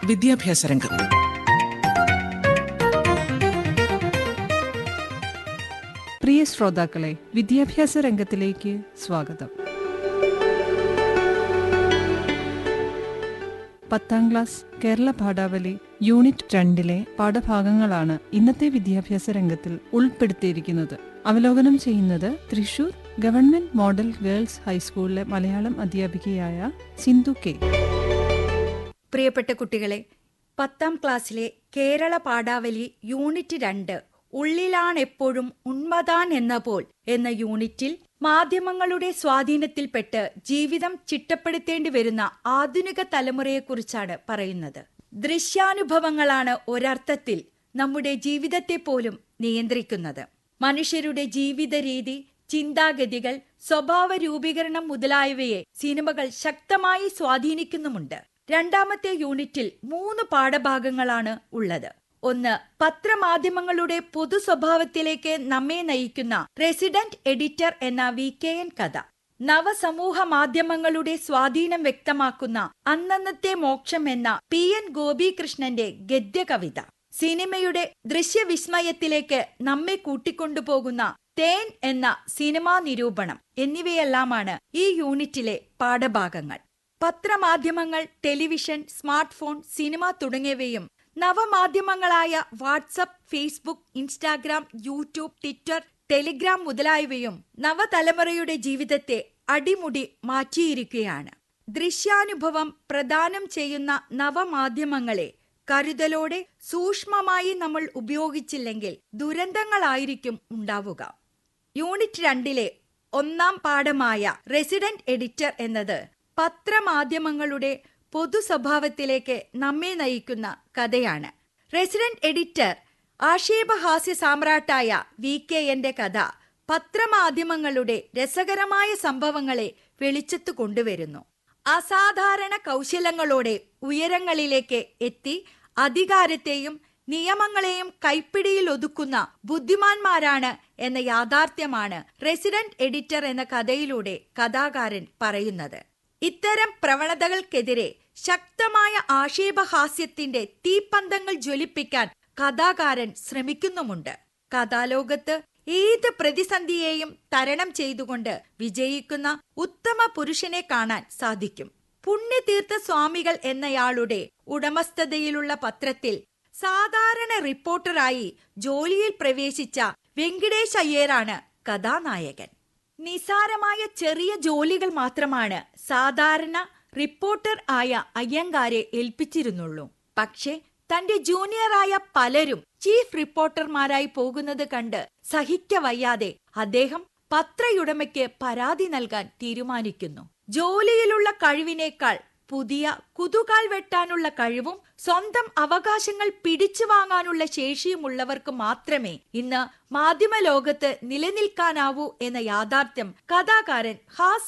വിദ്യാഭ്യാസ രംഗം പ്രിയ ശ്രോതാക്കളെ വിദ്യാഭ്യാസ രംഗത്തിലേക്ക് സ്വാഗതം പത്താം ക്ലാസ് കേരള പാഠാവലി യൂണിറ്റ് രണ്ടിലെ പാഠഭാഗങ്ങളാണ് ഇന്നത്തെ വിദ്യാഭ്യാസ രംഗത്തിൽ ഉൾപ്പെടുത്തിയിരിക്കുന്നത് അവലോകനം ചെയ്യുന്നത് തൃശൂർ ഗവൺമെന്റ് മോഡൽ ഗേൾസ് ഹൈസ്കൂളിലെ മലയാളം അധ്യാപികയായ സിന്ധു കെ പ്രിയപ്പെട്ട കുട്ടികളെ പത്താം ക്ലാസ്സിലെ കേരള പാഠാവലി യൂണിറ്റ് രണ്ട് ഉള്ളിലാണെപ്പോഴും ഉന്മതാൻ എന്ന പോൽ എന്ന യൂണിറ്റിൽ മാധ്യമങ്ങളുടെ സ്വാധീനത്തിൽപ്പെട്ട് ജീവിതം ചിട്ടപ്പെടുത്തേണ്ടി വരുന്ന ആധുനിക തലമുറയെക്കുറിച്ചാണ് പറയുന്നത് ദൃശ്യാനുഭവങ്ങളാണ് ഒരർത്ഥത്തിൽ നമ്മുടെ ജീവിതത്തെ പോലും നിയന്ത്രിക്കുന്നത് മനുഷ്യരുടെ ജീവിത രീതി ചിന്താഗതികൾ സ്വഭാവ രൂപീകരണം മുതലായവയെ സിനിമകൾ ശക്തമായി സ്വാധീനിക്കുന്നുമുണ്ട് രണ്ടാമത്തെ യൂണിറ്റിൽ മൂന്ന് പാഠഭാഗങ്ങളാണ് ഉള്ളത് ഒന്ന് പത്രമാധ്യമങ്ങളുടെ പൊതു സ്വഭാവത്തിലേക്ക് നമ്മെ നയിക്കുന്ന റെസിഡന്റ് എഡിറ്റർ എന്ന വി കെ എൻ കഥ നവസമൂഹ മാധ്യമങ്ങളുടെ സ്വാധീനം വ്യക്തമാക്കുന്ന അന്നന്നത്തെ മോക്ഷം എന്ന പി എൻ ഗോപികൃഷ്ണന്റെ ഗദ്യകവിത സിനിമയുടെ ദൃശ്യവിസ്മയത്തിലേക്ക് നമ്മെ കൂട്ടിക്കൊണ്ടുപോകുന്ന തേൻ എന്ന സിനിമാ നിരൂപണം എന്നിവയെല്ലാമാണ് ഈ യൂണിറ്റിലെ പാഠഭാഗങ്ങൾ പത്രമാധ്യമങ്ങൾ ടെലിവിഷൻ സ്മാർട്ട് ഫോൺ സിനിമ തുടങ്ങിയവയും നവമാധ്യമങ്ങളായ WhatsApp Facebook Instagram YouTube Twitter Telegram മുതലായവയും നവതലമുറയുടെ ജീവിതത്തെ അടിമുടി മാറ്റിയിരിക്കുകയാണ് ദൃശ്യാനുഭവം പ്രദാനം ചെയ്യുന്ന നവമാധ്യമങ്ങളെ കരുതലോടെ സൂക്ഷ്മമായി നമ്മൾ ഉപയോഗിച്ചില്ലെങ്കിൽ ദുരന്തങ്ങളായിരിക്കും ഉണ്ടാവുക യൂണിറ്റ് രണ്ടിലെ ഒന്നാം പാഠമായ റെസിഡന്റ് എഡിറ്റർ എന്നത് പത്രമാധ്യമങ്ങളുടെ പൊതു സ്വഭാവത്തിലേക്ക് നമ്മെ നയിക്കുന്ന കഥയാണ് റെസിഡന്റ് എഡിറ്റർ ആക്ഷേപഹാസ്യ സാമ്രാട്ടായ വി കെ എന്റെ കഥ പത്രമാധ്യമങ്ങളുടെ രസകരമായ സംഭവങ്ങളെ വെളിച്ചത്തു കൊണ്ടുവരുന്നു അസാധാരണ കൗശലങ്ങളോടെ ഉയരങ്ങളിലേക്ക് എത്തി അധികാരത്തെയും നിയമങ്ങളെയും കൈപ്പിടിയിൽ ഒതുക്കുന്ന ബുദ്ധിമാന്മാരാണ് എന്ന യാഥാർത്ഥ്യമാണ് റെസിഡന്റ് എഡിറ്റർ എന്ന കഥയിലൂടെ കഥാകാരൻ പറയുന്നത് ഇത്തരം പ്രവണതകൾക്കെതിരെ ശക്തമായ ആക്ഷേപഹാസ്യത്തിന്റെ തീപ്പന്തങ്ങൾ ജ്വലിപ്പിക്കാൻ കഥാകാരൻ ശ്രമിക്കുന്നുമുണ്ട് കഥാലോകത്ത് ഏത് പ്രതിസന്ധിയെയും തരണം ചെയ്തുകൊണ്ട് വിജയിക്കുന്ന ഉത്തമ പുരുഷനെ കാണാൻ സാധിക്കും പുണ്യതീർത്ഥ സ്വാമികൾ എന്നയാളുടെ ഉടമസ്ഥതയിലുള്ള പത്രത്തിൽ സാധാരണ റിപ്പോർട്ടറായി ജോലിയിൽ പ്രവേശിച്ച വെങ്കിടേഷ് അയ്യരാണ് കഥാനായകൻ നിസാരമായ ചെറിയ ജോലികൾ മാത്രമാണ് സാധാരണ റിപ്പോർട്ടർ ആയ അയ്യങ്കാരെ ഏൽപ്പിച്ചിരുന്നുള്ളൂ പക്ഷേ തന്റെ ജൂനിയറായ പലരും ചീഫ് റിപ്പോർട്ടർമാരായി പോകുന്നത് കണ്ട് സഹിക്കവയ്യാതെ അദ്ദേഹം പത്രയുടമയ്ക്ക് പരാതി നൽകാൻ തീരുമാനിക്കുന്നു ജോലിയിലുള്ള കഴിവിനേക്കാൾ പുതിയ കുതുകാൽ വെട്ടാനുള്ള കഴിവും സ്വന്തം അവകാശങ്ങൾ പിടിച്ചു വാങ്ങാനുള്ള ശേഷിയുമുള്ളവർക്ക് മാത്രമേ ഇന്ന് മാധ്യമ ലോകത്ത് നിലനിൽക്കാനാവൂ എന്ന യാഥാർത്ഥ്യം കഥാകാരൻ ഹാസ്യ